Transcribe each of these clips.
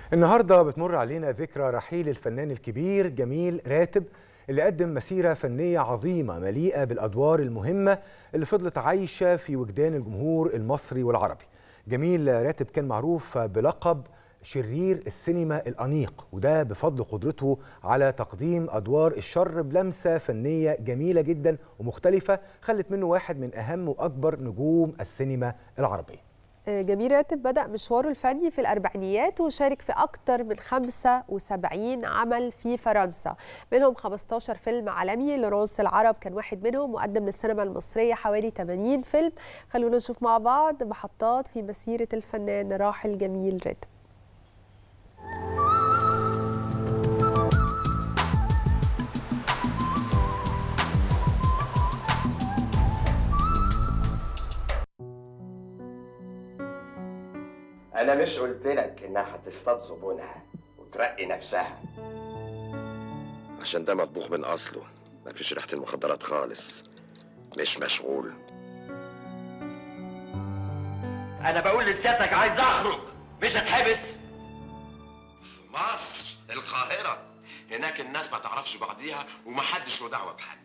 النهارده بتمر علينا ذكرى رحيل الفنان الكبير جميل راتب اللي قدم مسيرة فنية عظيمة مليئة بالأدوار المهمة اللي فضلت عايشة في وجدان الجمهور المصري والعربي جميل راتب كان معروف بلقب شرير السينما الأنيق وده بفضل قدرته على تقديم أدوار الشر بلمسة فنية جميلة جدا ومختلفة خلت منه واحد من أهم وأكبر نجوم السينما العربية جميل راتب بدأ مشواره الفني في الأربعينيات وشارك في أكثر من 75 عمل في فرنسا منهم 15 فيلم عالمي لرونس العرب كان واحد منهم وقدم للسينما المصرية حوالي 80 فيلم خلونا نشوف مع بعض محطات في مسيرة الفنان راحل جميل راتب انا مش قلت لك انها هتصطاد زبونها وترقي نفسها عشان ده مطبوخ من اصله مفيش ريحه المخدرات خالص مش مشغول انا بقول لسيادتك عايز اخرج مش اتحبس في مصر القاهره هناك الناس ما تعرفش بعضيها ومحدش له دعوه بحد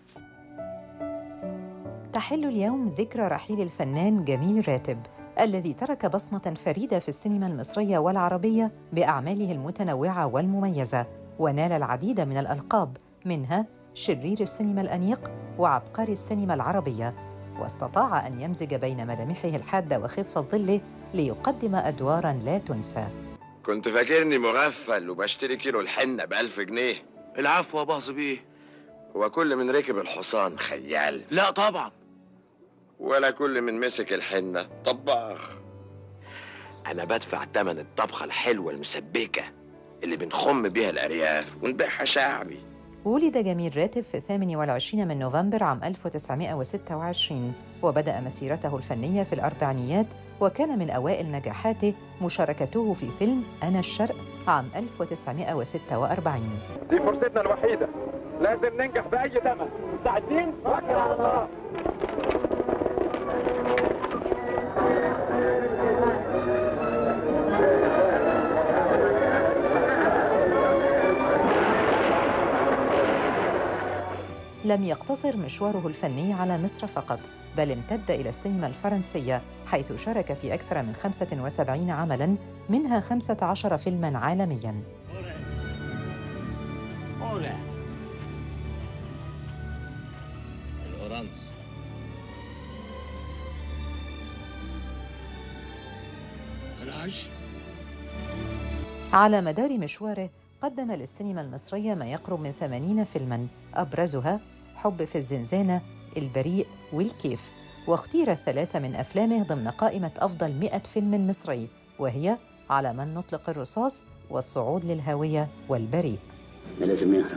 تحل اليوم ذكرى رحيل الفنان جميل راتب الذي ترك بصمة فريدة في السينما المصرية والعربية بأعماله المتنوعة والمميزة ونال العديد من الألقاب منها شرير السينما الأنيق وعبقري السينما العربية واستطاع أن يمزج بين ملامحه الحادة وخفة ظله ليقدم أدواراً لا تنسى كنت فاكرني مغفل وبشتري كيلو الحنه بألف جنيه العفو يا باظ بيه هو كل من ركب الحصان خيال لا طبعا ولا كل من مسك الحنه طباخ انا بدفع تمن الطبخه الحلوه المسبكه اللي بنخم بيها الارياف ونبيعها شعبي ولد جميل راتب في 28 من نوفمبر عام 1926 وبدأ مسيرته الفنية في الأربعينيات وكان من أوائل نجاحاته مشاركته في فيلم أنا الشرق عام 1946 دي فرصتنا الوحيدة لازم ننجح بأي ثمن مستعدين؟ توكل على الله لم يقتصر مشواره الفني على مصر فقط بل امتد إلى السينما الفرنسية حيث شارك في أكثر من 75 عملاً منها 15 فيلماً عالمياً الأورانس العش على مدار مشواره قدم للسينما المصرية ما يقرب من 80 فيلماً أبرزها حب في الزنزانة البريء والكيف واختير الثلاثة من أفلامه ضمن قائمة أفضل 100 فيلم مصري وهي على من نطلق الرصاص والصعود للهاوية والبريء احنا لازم نهرب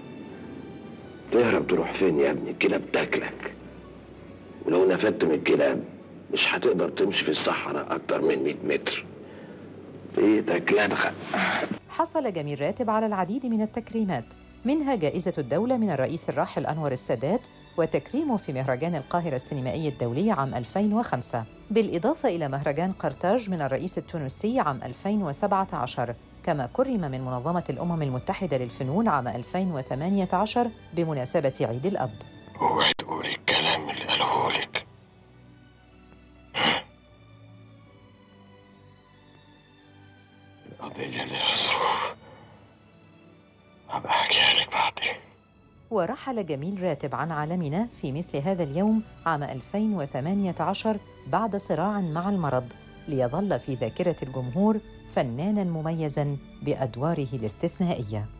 تهرب تروح فين يا ابني الكلاب تاكلك ولو نفدت من الكلاب مش هتقدر تمشي في الصحراء اكتر من 100 متر بيتك لدغه حصل جميل راتب على العديد من التكريمات منها جائزة الدولة من الرئيس الراحل أنور السادات وتكريمه في مهرجان القاهرة السينمائي الدولي عام 2005 بالإضافة إلى مهرجان قرطاج من الرئيس التونسي عام 2017 كما كرم من منظمة الأمم المتحدة للفنون عام 2018 بمناسبة عيد الأب اوعي تقولي الكلام اللي قاله لك القضية اللي ظروف هبقى احكيها لك بعدين ورحل جميل راتب عن عالمنا في مثل هذا اليوم عام 2018 بعد صراع مع المرض ليظل في ذاكرة الجمهور فنانا مميزا بأدواره الاستثنائية